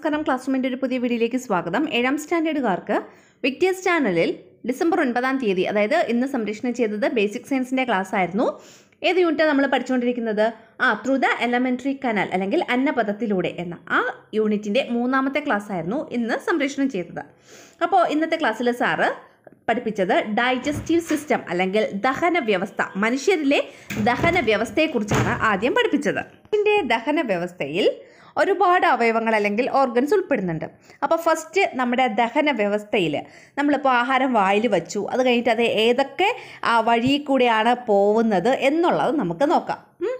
നമസ്കാരം ക്ലാസ് റൂമിൻ്റെ ഒരു പുതിയ വീഡിയോയിലേക്ക് സ്വാഗതം ഏഴാം സ്റ്റാൻഡേർഡുകാർക്ക് വിക്ടേഴ്സ് ചാനലിൽ ഡിസംബർ ഒൻപതാം തീയതി അതായത് ഇന്ന് സംരക്ഷണം ചെയ്തത് ബേസിക് സയൻസിൻ്റെ ക്ലാസ് ആയിരുന്നു ഏത് യൂണിറ്റാണ് നമ്മൾ പഠിച്ചുകൊണ്ടിരിക്കുന്നത് ആ ത്രൂ ദ എലമെൻ്ററി കനാൽ അല്ലെങ്കിൽ അന്നപഥത്തിലൂടെ എന്ന ആ യൂണിറ്റിൻ്റെ മൂന്നാമത്തെ ക്ലാസ് ആയിരുന്നു ഇന്ന് സംരക്ഷണം ചെയ്തത് അപ്പോൾ ഇന്നത്തെ ക്ലാസ്സിൽ സാറ് പഠിപ്പിച്ചത് ഡൈജസ്റ്റീവ് സിസ്റ്റം അല്ലെങ്കിൽ ദഹന വ്യവസ്ഥ മനുഷ്യരിലെ ദഹന വ്യവസ്ഥയെക്കുറിച്ചാണ് ആദ്യം പഠിപ്പിച്ചത് ഇതിൻ്റെ ദഹന വ്യവസ്ഥയിൽ ഒരുപാട് അവയവങ്ങൾ അല്ലെങ്കിൽ ഓർഗൻസ് ഉൾപ്പെടുന്നുണ്ട് അപ്പോൾ ഫസ്റ്റ് നമ്മുടെ ദഹന വ്യവസ്ഥയിൽ നമ്മളിപ്പോൾ ആഹാരം വായിൽ വച്ചു അത് കഴിഞ്ഞിട്ട് അത് ഏതൊക്കെ ആ, വഴി കൂടെയാണ് പോകുന്നത് എന്നുള്ളത് നമുക്ക് നോക്കാം ഉം.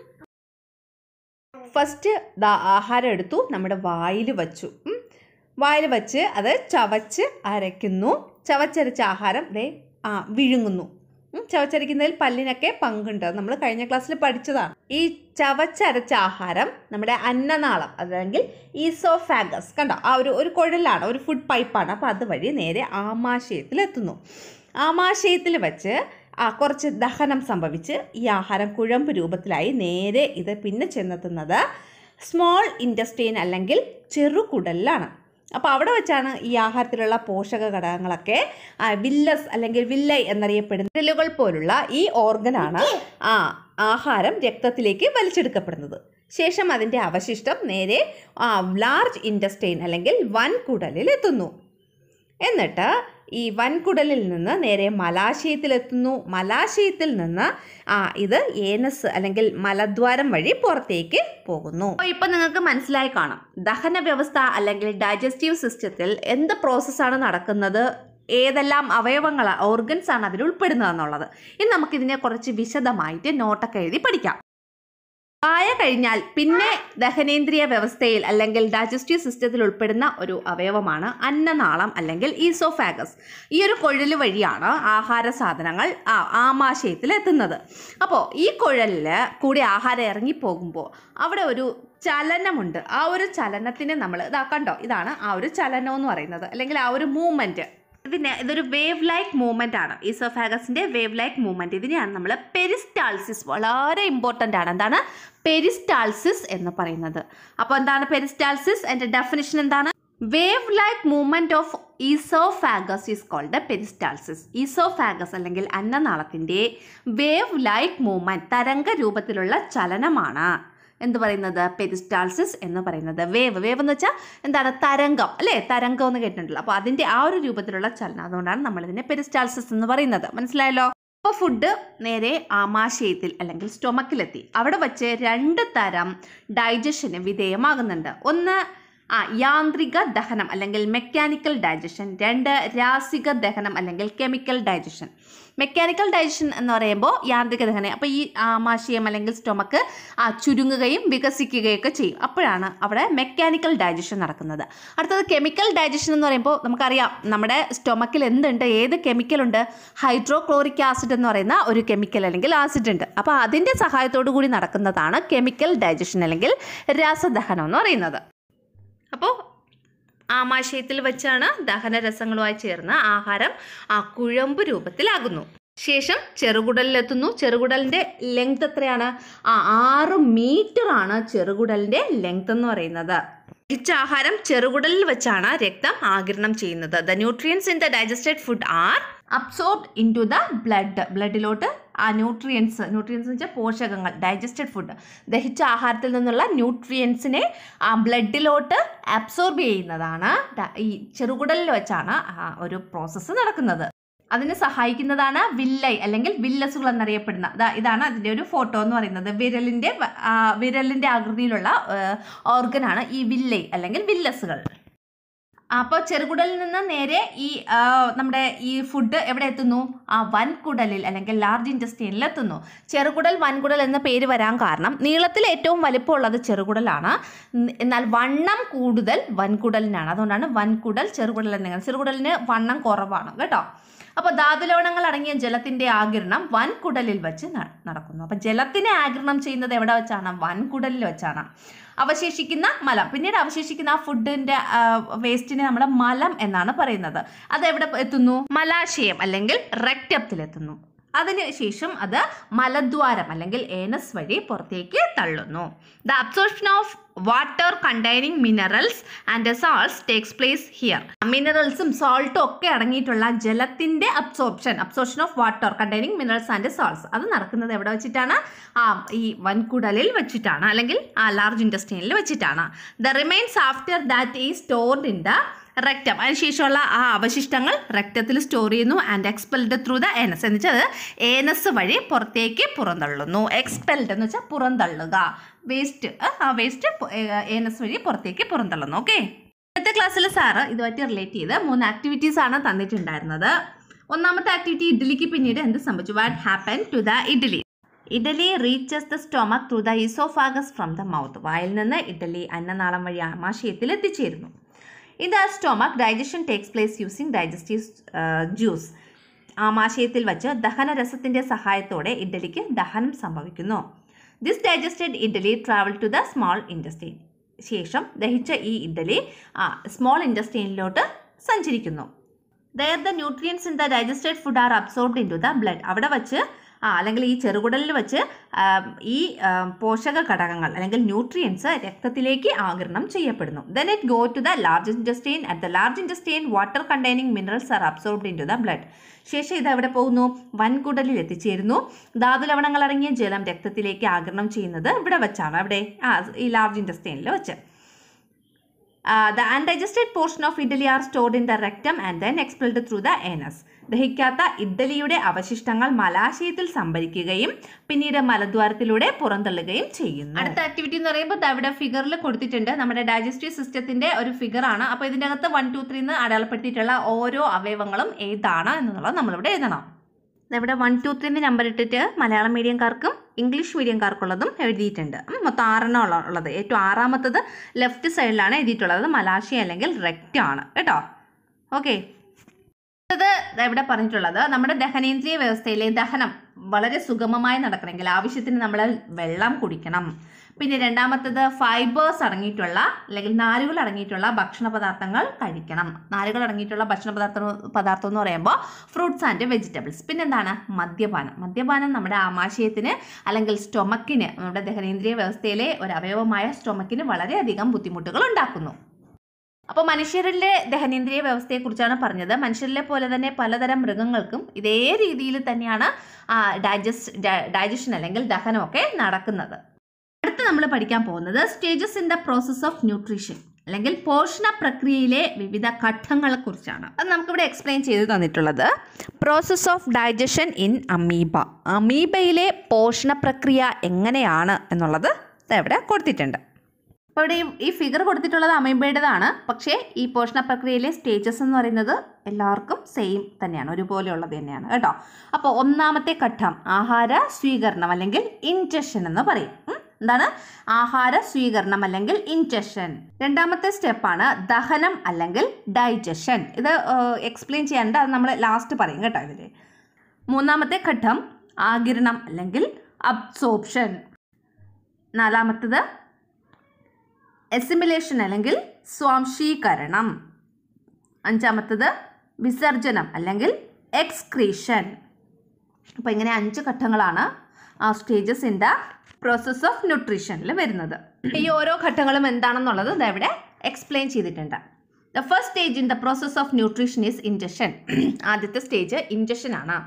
ഫസ്റ്റ് ദാ ആഹാരം എടുത്തു നമ്മുടെ വായിൽ വച്ചു ഉം. വായിൽ വച്ച് അത് ചവച്ച് അരയ്ക്കുന്നു ചവച്ചരച്ച ആഹാരം ദേ ആ വിഴുങ്ങുന്നു ഉം. ചവച്ചരയ്ക്കുന്നതിൽ പല്ലിനൊക്കെ പങ്കുണ്ട് നമ്മൾ കഴിഞ്ഞ ക്ലാസ്സിൽ പഠിച്ചതാണ് ഈ ചവച്ചരച്ച ആഹാരം നമ്മുടെ അന്നനാളം അല്ലെങ്കിൽ ഈസോഫാഗസ് കണ്ടോ ആ ഒരു ഒരു കുഴലാണ് ഒരു ഫുഡ് പൈപ്പാണ് അപ്പോൾ അതുവഴി നേരെ ആമാശയത്തിൽ എത്തുന്നു ആമാശയത്തിൽ വെച്ച് ആ കുറച്ച് ദഹനം സംഭവിച്ച് ഈ ആഹാരം കുഴമ്പ് രൂപത്തിലായി നേരെ ഇത് പിന്നെ ചെന്നെത്തുന്നത് സ്മോൾ ഇൻഡസ്ട്രീൻ അല്ലെങ്കിൽ ചെറുകുടലിലാണ് അപ്പോൾ അവിടെ വെച്ചാണ് ഈ ആഹാരത്തിലുള്ള പോഷക ഘടകങ്ങളൊക്കെ ആ, വില്ലസ് അല്ലെങ്കിൽ വില്ലൈ എന്നറിയപ്പെടുന്ന വിരലുകൾ പോലുള്ള ഈ ഓർഗനാണ് ആ ആഹാരം രക്തത്തിലേക്ക് വലിച്ചെടുക്കപ്പെടുന്നത് ശേഷം അതിൻ്റെ അവശിഷ്ടം നേരെ ആ ലാർജ് ഇൻഡസ്റ്റൈൻ അല്ലെങ്കിൽ വൻകുടലിൽ എത്തുന്നു എന്നിട്ട് ഈ വൻകുടലിൽ നിന്ന് നേരെ മലാശയത്തിലെത്തുന്നു മലാശയത്തിൽ നിന്ന് ആ ഇത് ഏനസ് അല്ലെങ്കിൽ മലദ്വാരം വഴി പുറത്തേക്ക് പോകുന്നു അപ്പോൾ ഇപ്പം നിങ്ങൾക്ക് മനസ്സിലായി കാണാം ദഹന വ്യവസ്ഥ അല്ലെങ്കിൽ ഡൈജസ്റ്റീവ് സിസ്റ്റത്തിൽ എന്ത് പ്രോസസ്സാണ് നടക്കുന്നത് ഏതെല്ലാം അവയവങ്ങൾ ഓർഗൻസ് ആണ് അതിൽ ഉൾപ്പെടുന്നതെന്നുള്ളത് ഇനി നമുക്കിതിനെ കുറച്ച് വിശദമായിട്ട് നോട്ടൊക്കെ എഴുതി പഠിക്കാം വായ കഴിഞ്ഞാൽ പിന്നെ ദഹനേന്ദ്രിയ വ്യവസ്ഥയിൽ അല്ലെങ്കിൽ ഡൈജസ്റ്റീവ് സിസ്റ്റത്തിൽ ഉൾപ്പെടുന്ന ഒരു അവയവമാണ് അന്നനാളം അല്ലെങ്കിൽ ഈസോഫാഗസ് ഈ ഒരു കുഴൽ വഴിയാണ് ആഹാര സാധനങ്ങൾ ആ ആമാശയത്തിൽ എത്തുന്നത് അപ്പോൾ ഈ കുഴലിൽ കൂടി ആഹാരം ഇറങ്ങിപ്പോകുമ്പോൾ അവിടെ ഒരു ചലനമുണ്ട് ആ ഒരു ചലനത്തിന് നമ്മൾ ഇതാ കണ്ടോ ഇതാണ് ആ ഒരു ചലനം എന്ന് പറയുന്നത് അല്ലെങ്കിൽ ആ ഒരു മൂവ്മെൻറ്റ് ഇതിന് ഇതൊരു വേവ് ലൈക്ക് മൂവ്മെൻ്റ് ആണ് ഈസോഫാഗസിൻ്റെ വേവ് ലൈക്ക് മൂവ്മെൻറ്റ് ഇതിനെയാണ് നമ്മൾ പെരിസ്റ്റാൾസിസ് വളരെ ഇമ്പോർട്ടൻ്റ് ആണ് എന്താണ് പെരിസ്റ്റാൾസിസ് എന്ന് പറയുന്നത് അപ്പോൾ എന്താണ് പെരിസ്റ്റാൾസിസ് എൻ്റെ ഡെഫിനിഷൻ എന്താണ് wave like movement of oesophagus is called peristalsis oesophagus അല്ലെങ്കിൽ അന്നനാളത്തിൻ്റെ വേവ് ലൈക്ക് മൂവ്മെൻറ്റ് തരംഗ രൂപത്തിലുള്ള ചലനമാണ് എന്ത് പറയുന്നത് പെരിസ്റ്റാൾസിസ് എന്ന് പറയുന്നത് വേവ് വേവ് എന്ന് വെച്ചാൽ എന്താണ് തരംഗം അല്ലേ തരംഗം എന്ന് കേട്ടിട്ടുണ്ടല്ലോ അപ്പോൾ അതിൻ്റെ ആ ഒരു രൂപത്തിലുള്ള ചലനം അതുകൊണ്ടാണ് നമ്മളിതിനെ പെരിസ്റ്റാൾസിസ് എന്ന് പറയുന്നത് മനസ്സിലായല്ലോ അപ്പോൾ ഫുഡ് നേരെ ആമാശയത്തിൽ അല്ലെങ്കിൽ സ്റ്റൊമക്കിലെത്തി അവിടെ വച്ച് രണ്ട് തരം ഡൈജഷന് വിധേയമാകുന്നുണ്ട് ഒന്ന് ആ യാന്ത്രിക ദഹനം അല്ലെങ്കിൽ മെക്കാനിക്കൽ ഡൈജഷൻ രണ്ട് രാസിക ദഹനം അല്ലെങ്കിൽ കെമിക്കൽ ഡൈജഷൻ മെക്കാനിക്കൽ ഡൈജഷൻ എന്ന് പറയുമ്പോൾ യാന്ത്രിക ദഹനം അപ്പോൾ ഈ ആമാശയം അല്ലെങ്കിൽ സ്റ്റൊമക്ക് ആ ചുരുങ്ങുകയും വികസിക്കുകയൊക്കെ ചെയ്യും അപ്പോഴാണ് അവിടെ മെക്കാനിക്കൽ ഡൈജഷൻ നടക്കുന്നത് അടുത്തത് കെമിക്കൽ ഡൈജഷൻ എന്ന് പറയുമ്പോൾ നമുക്കറിയാം നമ്മുടെ സ്റ്റൊമക്കിൽ എന്തുണ്ട് ഏത് കെമിക്കലുണ്ട് ഹൈഡ്രോക്ലോറിക് ആസിഡ് എന്ന് പറയുന്ന ഒരു കെമിക്കൽ അല്ലെങ്കിൽ ആസിഡ് ഉണ്ട് അപ്പോൾ അതിൻ്റെ സഹായത്തോടു കൂടി നടക്കുന്നതാണ് കെമിക്കൽ ഡൈജഷൻ അല്ലെങ്കിൽ രാസദഹനം എന്ന് പറയുന്നത് അപ്പോൾ ആമാശയത്തിൽ വെച്ചാണ് ദഹനരസങ്ങളുമായി ചേർന്ന് ആഹാരം ആ കുഴമ്പ് രൂപത്തിലാകുന്നു ശേഷം ചെറുകുടലിലെത്തുന്നു ചെറുകുടലിൻ്റെ ലെങ്ത് എത്രയാണ് ആ ആറ് മീറ്റർ ആണ് ചെറുകുടലിൻ്റെ ലെങ്ത് എന്ന് പറയുന്നത് ദഹിച്ച ആഹാരം ചെറുകുടലിൽ വെച്ചാണ് രക്തം ആഗിരണം ചെയ്യുന്നത് the nutrients in the digested food are absorbed into the blood ബ്ലഡിലോട്ട് ആ ന്യൂട്രിയൻസ് ന്യൂട്രിയൻസ് എന്ന് വെച്ചാൽ പോഷകങ്ങൾ ഡൈജസ്റ്റഡ് ഫുഡ് ദഹിച്ച ആഹാരത്തിൽ നിന്നുള്ള ന്യൂട്രിയൻസിനെ ആ ബ്ലഡിലോട്ട് അബ്സോർബ് ചെയ്യുന്നതാണ് ഡ- ഈ ചെറുകുടലിൽ വെച്ചാണ് ആ ഒരു പ്രോസസ്സ് നടക്കുന്നത് അതിന് സഹായിക്കുന്നതാണ് വില്ലൈ അല്ലെങ്കിൽ വില്ലസുകൾ എന്നറിയപ്പെടുന്ന ദാ ഇതാണ് അതിൻ്റെ ഒരു ഫോട്ടോ എന്ന് പറയുന്നത് വിരലിൻ്റെ വ- ആ, വിരലിൻ്റെ ആകൃതിയിലുള്ള ഓർഗനാണ് ഈ വില്ലൈ അല്ലെങ്കിൽ വില്ലസുകൾ അപ്പോൾ ചെറുകുടലിൽ നിന്ന് നേരെ ഈ ആ, നമ്മുടെ ഈ ഫുഡ് എവിടെ എത്തുന്നു ആ വൻകുടലിൽ അല്ലെങ്കിൽ ലാർജ് ഇൻറ്റസ്റ്റൈനിൽ എത്തുന്നു ചെറുകുടൽ വൻകുടൽ എന്ന പേര് വരാൻ കാരണം നീളത്തിൽ ഏറ്റവും വലിപ്പമുള്ളത് ചെറുകുടലാണ് ഉം, എന്നാൽ വണ്ണം കൂടുതൽ വൻകുടലിനാണ് അതുകൊണ്ടാണ് വൻകുടൽ ചെറുകുടൽ എന്നിങ്ങനെ ചെറുകുടലിന് വണ്ണം കുറവാണ് കേട്ടോ അപ്പോൾ ധാതുലവണങ്ങൾ അടങ്ങിയ ജലത്തിൻ്റെ ആകിരണം വൻകുടലിൽ വെച്ച് ന- നടക്കുന്നു അപ്പോൾ ജലത്തിനെ ആകിരണം ചെയ്യുന്നത് എവിടെ വെച്ചാണ് വൻകുടലിൽ വെച്ചാണ് അവശേഷിക്കുന്ന മലം പിന്നീട് അവശേഷിക്കുന്ന ആ ഫുഡിൻ്റെ വേസ്റ്റിനെ നമ്മൾ മലം എന്നാണ് പറയുന്നത് അത് എവിടെ എത്തുന്നു മലാശയം അല്ലെങ്കിൽ റെക്റ്റത്തിലെത്തുന്നു അതിനുശേഷം അത് മലദ്വാരം അല്ലെങ്കിൽ ഏനസ് വഴി പുറത്തേക്ക് തള്ളുന്നു the absorption of water containing minerals and salts takes place here മിനറൽസും സോൾട്ടും ഒക്കെ അടങ്ങിയിട്ടുള്ള ജലത്തിന്റെ absorption absorption of water containing minerals and salts അത് നടക്കുന്നത് എവിടെ വെച്ചിട്ടാണ് ആ ഈ വൻകുടലിൽ വെച്ചിട്ടാണ് അല്ലെങ്കിൽ ആ ലാർജ് ഇൻഡസ്ട്രിയിൽ വെച്ചിട്ടാണ് ദ റിമൈൻസ് ആഫ്റ്റർ ദാറ്റ് ഈ സ്റ്റോർഡ് ഇൻ ദ റെക്റ്റം അതിനുശേഷമുള്ള ആ അവശിഷ്ടങ്ങൾ റെക്റ്റത്തിൽ സ്റ്റോർ ചെയ്യുന്നു and expelled through the anus എന്ന് വെച്ചാൽ അത് ഏനസ് വഴി പുറത്തേക്ക് പുറന്തള്ളുന്നു എക്സ്പെൽഡ് എന്ന് വെച്ചാൽ പുറന്തള്ളുക വേസ്റ്റ് ആ വേസ്റ്റ് ഏനസ് വഴി പുറത്തേക്ക് പുറന്തള്ളുന്നു ഓക്കെ ഇന്നത്തെ ക്ലാസ്സിൽ സാറ് ഇതുമായിട്ട് റിലേറ്റ് ചെയ്ത് മൂന്ന് ആക്ടിവിറ്റീസ് ആണ് തന്നിട്ടുണ്ടായിരുന്നത് ഒന്നാമത്തെ ആക്ടിവിറ്റി ഇഡ്ഡലിക്ക് പിന്നീട് എന്ത് സംഭവിച്ചു what happen to the idli idli reaches the stomach through the oesophagus from the mouth വായിൽ നിന്ന് ഇഡലി അന്നനാളം വഴി ആമാശയത്തിൽ എത്തിച്ചേരുന്നു in the stomach digestion takes place using digestive juice ആമാശയത്തിൽ വച്ച് ദഹനരസത്തിൻ്റെ സഹായത്തോടെ ഇഡ്ഡലിക്ക് ദഹനം സംഭവിക്കുന്നു this digested idli travel to the small intestine ശേഷം ദഹിച്ച ഈ ഇഡ്ഡലി സ്മോൾ ഇൻഡസ്ട്രീനിലോട്ട് സഞ്ചരിക്കുന്നു there the nutrients in the digested food are absorbed into the blood അവിടെ വച്ച് ആ അല്ലെങ്കിൽ ഈ ചെറുകുടലിൽ വെച്ച് ആ, ഈ ആ, പോഷക ഘടകങ്ങൾ അല്ലെങ്കിൽ ന്യൂട്രിയൻസ് രക്തത്തിലേക്ക് ആഗിരണം ചെയ്യപ്പെടുന്നു then it go to the large intestine at the large intestine water containing minerals are absorbed into the blood ശേഷം ഇത് എവിടെ പോകുന്നു വൻകുടലിൽ എത്തിച്ചേരുന്നു ധാതുലവണങ്ങൾ അടങ്ങിയ ജലം രക്തത്തിലേക്ക് ആഗിരണം ചെയ്യുന്നത് ഇവിടെ വെച്ചാണ് അവിടെ ആ ഈ ലാർജ് ഇൻഡസ്ട്രീനിൽ വെച്ച് the undigested portion of idli are stored in the rectum and then expelled through the anus ദഹിക്കാത്ത ഇഡ്ഡലിയുടെ അവശിഷ്ടങ്ങൾ മലാശയത്തിൽ സംഭരിക്കുകയും പിന്നീട് മലദ്വാരത്തിലൂടെ പുറന്തള്ളുകയും ചെയ്യുന്നു അടുത്ത ആക്ടിവിറ്റി എന്ന് പറയുമ്പോൾ ദാ ഇവിടെ ഫിഗറിൽ കൊടുത്തിട്ടുണ്ട് നമ്മുടെ ഡൈജസ്റ്റീവ് സിസ്റ്റത്തിന്റെ ഒരു ഫിഗർ ആണ് അപ്പോൾ ഇതിൻ്റെ അകത്ത് വൺ ടു ത്രീ എന്ന് അടയാളപ്പെടുത്തിയിട്ടുള്ള ഓരോ അവയവങ്ങളും ഏതാണ് എന്നുള്ളത് നമ്മളിവിടെ എഴുതണം ഇവിടെ വൺ ടു ത്രീന്ന് നമ്പർ ഇട്ടിട്ട് മലയാളം മീഡിയംകാർക്കും ഇംഗ്ലീഷ് മീഡിയംകാർക്കുള്ളതും എഴുതിയിട്ടുണ്ട് ഉം, മൊത്തം ആറെണ്ണം ഉള്ള- ഉള്ളത് ഏറ്റവും ആറാമത്തത് ലെഫ്റ്റ് സൈഡിലാണ് എഴുതിയിട്ടുള്ളത് മലാശി അല്ലെങ്കിൽ റെക്റ്റ് ആണ് കേട്ടോ ഓക്കെ ഇത് ഇവിടെ പറഞ്ഞിട്ടുള്ളത് നമ്മുടെ ദഹനേന്ദ്രിയ വ്യവസ്ഥയിലെ ദഹനം വളരെ സുഗമമായി നടക്കണമെങ്കിൽ ആവശ്യത്തിന് നമ്മൾ വെള്ളം കുടിക്കണം പിന്നെ രണ്ടാമത്തത് ഫൈബേഴ്സ് അടങ്ങിയിട്ടുള്ള അല്ലെങ്കിൽ നാരുകൾ അടങ്ങിയിട്ടുള്ള ഭക്ഷണ പദാർത്ഥങ്ങൾ കഴിക്കണം നാരുകൾ അടങ്ങിയിട്ടുള്ള ഭക്ഷണ പദാർത്ഥം പദാർത്ഥം എന്ന് പറയുമ്പോൾ ഫ്രൂട്ട്സ് ആൻഡ് വെജിറ്റബിൾസ് പിന്നെന്താണ് മദ്യപാനം മദ്യപാനം നമ്മുടെ ആമാശയത്തിന് അല്ലെങ്കിൽ സ്റ്റൊമക്കിന് നമ്മുടെ ദഹനേന്ദ്രിയ വ്യവസ്ഥയിലെ ഒരു അവയവമായ സ്റ്റൊമക്കിന് വളരെയധികം ബുദ്ധിമുട്ടുകൾ ഉണ്ടാക്കുന്നു അപ്പോൾ മനുഷ്യരിലെ ദഹനേന്ദ്രിയ വ്യവസ്ഥയെക്കുറിച്ചാണ് പറഞ്ഞത് മനുഷ്യരിലെ പോലെ തന്നെ പലതരം മൃഗങ്ങൾക്കും ഇതേ രീതിയിൽ തന്നെയാണ് ഡൈജസ്റ്റ് ഡൈജഷൻ അല്ലെങ്കിൽ ദഹനമൊക്കെ നടക്കുന്നത് അടുത്ത് നമ്മൾ പഠിക്കാൻ പോകുന്നത് stages in the process of nutrition അല്ലെങ്കിൽ പോഷണ പ്രക്രിയയിലെ വിവിധ ഘട്ടങ്ങളെ കുറിച്ചാണ് അത് നമുക്കിവിടെ എക്സ്പ്ലെയിൻ ചെയ്ത് തന്നിട്ടുള്ളത് process of digestion in amoeba അമീബയിലെ പോഷണ പ്രക്രിയ എങ്ങനെയാണ് എന്നുള്ളത് ദാ ഇവിടെ കൊടുത്തിട്ടുണ്ട് അപ്പോൾ ഇവിടെ ഈ- ഈ ഫിഗർ കൊടുത്തിട്ടുള്ളത് അമീബയുടേതാണ് പക്ഷേ ഈ പോഷണ പ്രക്രിയയിലെ സ്റ്റേജസ് എന്ന് പറയുന്നത് എല്ലാവർക്കും സെയിം തന്നെയാണ് ഒരുപോലെയുള്ളത് തന്നെയാണ് കേട്ടോ അപ്പോൾ ഒന്നാമത്തെ ഘട്ടം ആഹാര സ്വീകരണം അല്ലെങ്കിൽ ഇൻജഷൻ എന്ന് പറയും ഉം. എന്താണ് ആഹാര സ്വീകരണം അല്ലെങ്കിൽ ഇൻജഷൻ രണ്ടാമത്തെ സ്റ്റെപ്പാണ് ദഹനം അല്ലെങ്കിൽ ഡൈജഷൻ ഇത് എക്സ്പ്ലെയിൻ ചെയ്യാനുണ്ട് അത് നമ്മൾ ലാസ്റ്റ് പറയും കേട്ടോ ഇതിൽ മൂന്നാമത്തെ ഘട്ടം ആകിരണം അല്ലെങ്കിൽ അബ്സോർപ്ഷൻ നാലാമത്തത് എസിമിലേഷൻ അല്ലെങ്കിൽ സ്വാംശീകരണം അഞ്ചാമത്തത് വിസർജനം അല്ലെങ്കിൽ എക്സ്ക്രീഷൻ അപ്പോൾ ഇങ്ങനെ അഞ്ച് ഘട്ടങ്ങളാണ് ആ stages in the process of ന്യൂട്രീഷനിൽ വരുന്നത് ഈ ഓരോ ഘട്ടങ്ങളും എന്താണെന്നുള്ളത് ദാ ഇവിടെ എക്സ്പ്ലെയിൻ ചെയ്തിട്ടുണ്ട് the first stage in the process of nutrition is ingestion ആദ്യത്തെ സ്റ്റേജ് ഇൻജഷൻ ആണ്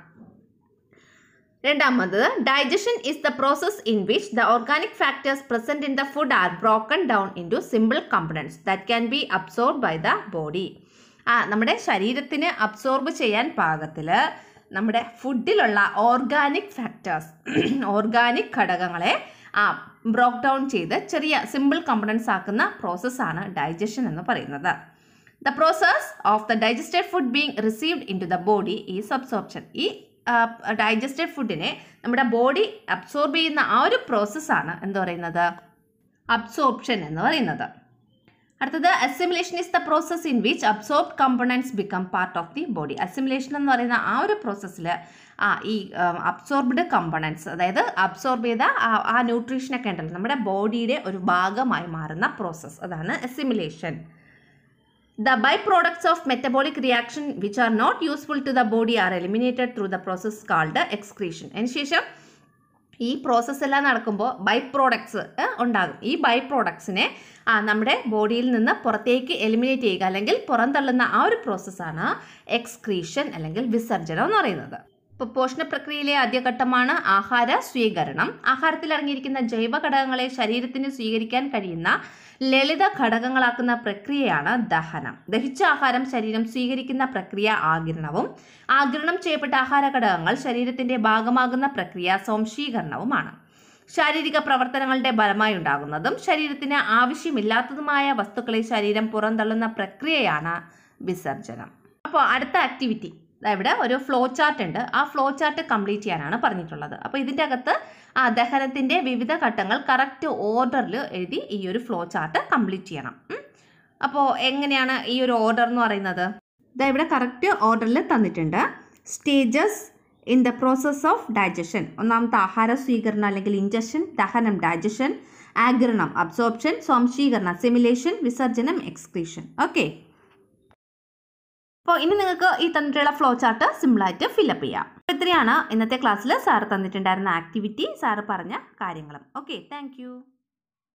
രണ്ടാമത് digestion is the process in which the organic factors present in the food are broken down into simple components that can be absorb by the body ആ നമ്മുടെ ശരീരത്തിന് absorb ചെയ്യാൻ പാകത്തിൽ നമ്മുടെ ഫുഡിലുള്ള organic factors organic ഘടകങ്ങളെ ആ ബ്രോക്ക് down ചെയ്ത് ചെറിയ സിമ്പിൾ കമ്പണൻസ് ആക്കുന്ന പ്രോസസ്സാണ് ഡൈജഷൻ എന്ന് പറയുന്നത് the process of the digested food being received into the body is absorption ഈ ഡൈജസ്റ്റഡ് ഫുഡിനെ നമ്മുടെ ബോഡി അബ്സോർബ് ചെയ്യുന്ന ആ ഒരു പ്രോസസ്സാണ് എന്ത് പറയുന്നത് അബ്സോർപ്ഷൻ എന്ന് പറയുന്നത് അടുത്തത് assimilation is the process in which absorb components become part of the body assimilation എന്ന് പറയുന്ന ആ ഒരു പ്രോസസ്സിൽ ആ ഈ അബ്സോർബ്ഡ് കമ്പോണൻസ് അതായത് അബ്സോർബ് ചെയ്ത ആ- ആ ന്യൂട്രീഷനൊക്കെ ഉണ്ടല്ലോ നമ്മുടെ ബോഡിയുടെ ഒരു ഭാഗമായി മാറുന്ന പ്രോസസ്സ് അതാണ് assimilation The byproducts of metabolic reaction which are not useful to the body are eliminated through the process called excretion. അതിനുശേഷം ഈ പ്രോസസ്സ് എല്ലാം നടക്കുമ്പോൾ ബൈ പ്രോഡക്ട്സ് ഉണ്ടാകും ഈ ബൈ പ്രോഡക്ട്സിനെ ആ നമ്മുടെ ബോഡിയിൽ നിന്ന് പുറത്തേക്ക് എലിമിനേറ്റ് ചെയ്യുക അല്ലെങ്കിൽ പുറന്തള്ളുന്ന ആ ഒരു പ്രോസസ്സാണ് എക്സ്ക്രീഷൻ അല്ലെങ്കിൽ വിസർജനം എന്ന് പറയുന്നത് ഇപ്പോൾ പോഷണ പ്രക്രിയയിലെ ആദ്യഘട്ടമാണ് ആഹാര സ്വീകരണം ആഹാരത്തിൽ അടങ്ങിയിരിക്കുന്ന ജൈവ ഘടകങ്ങളെ ശരീരത്തിന് സ്വീകരിക്കാൻ കഴിയുന്ന ലളിത ഘടകങ്ങളാക്കുന്ന പ്രക്രിയയാണ് ദഹനം ദഹിച്ച ആഹാരം ശരീരം സ്വീകരിക്കുന്ന പ്രക്രിയ ആകിരണവും ആകിരണം ചെയ്യപ്പെട്ട ആഹാര ഘടകങ്ങൾ ശരീരത്തിന്റെ ഭാഗമാകുന്ന പ്രക്രിയ സ്വാംശീകരണവുമാണ് ശാരീരിക പ്രവർത്തനങ്ങളുടെ ഫലമായി ഉണ്ടാകുന്നതും ശരീരത്തിന് ആവശ്യമില്ലാത്തതുമായ വസ്തുക്കളെ ശരീരം പുറന്തള്ളുന്ന പ്രക്രിയയാണ് വിസർജനം അപ്പോൾ അടുത്ത ആക്ടിവിറ്റി ഇവിടെ ഒരു ഫ്ലോ ചാർട്ട് ഉണ്ട് ആ ഫ്ലോ ചാർട്ട് കംപ്ലീറ്റ് ചെയ്യാനാണ് പറഞ്ഞിട്ടുള്ളത് അപ്പോൾ ഇതിൻ്റെ അകത്ത് ആ ദഹനത്തിൻ്റെ വിവിധ ഘട്ടങ്ങൾ കറക്റ്റ് ഓർഡറിൽ എഴുതി ഈ ഒരു ഫ്ലോ ചാർട്ട് കംപ്ലീറ്റ് ചെയ്യണം അപ്പോൾ എങ്ങനെയാണ് ഈ ഒരു ഓർഡർ എന്ന് പറയുന്നത് ഇതാ ഇവിടെ കറക്റ്റ് ഓർഡറിൽ തന്നിട്ടുണ്ട് stages in the process of digestion ഒന്നാമത്തെ ആഹാര സ്വീകരണം അല്ലെങ്കിൽ ഇൻജഷൻ ദഹനം ഡൈജഷൻ ആഗിരണം അബ്സോർപ്ഷൻ സ്വാംശീകരണം സിമുലേഷൻ വിസർജനം എക്സ്ക്രീഷൻ ഓക്കെ അപ്പോൾ ഇനി നിങ്ങൾക്ക് ഈ തന്നിട്ടുള്ള ഫ്ലോ ചാർട്ട് സിമ്പിളായിട്ട് ഫില്ലപ്പ് ചെയ്യാം ഇത്രയാണ് ഇന്നത്തെ ക്ലാസ്സിൽ സാറ് തന്നിട്ടുണ്ടായിരുന്ന ആക്ടിവിറ്റി സാറ് പറഞ്ഞ കാര്യങ്ങളും ഓക്കെ താങ്ക്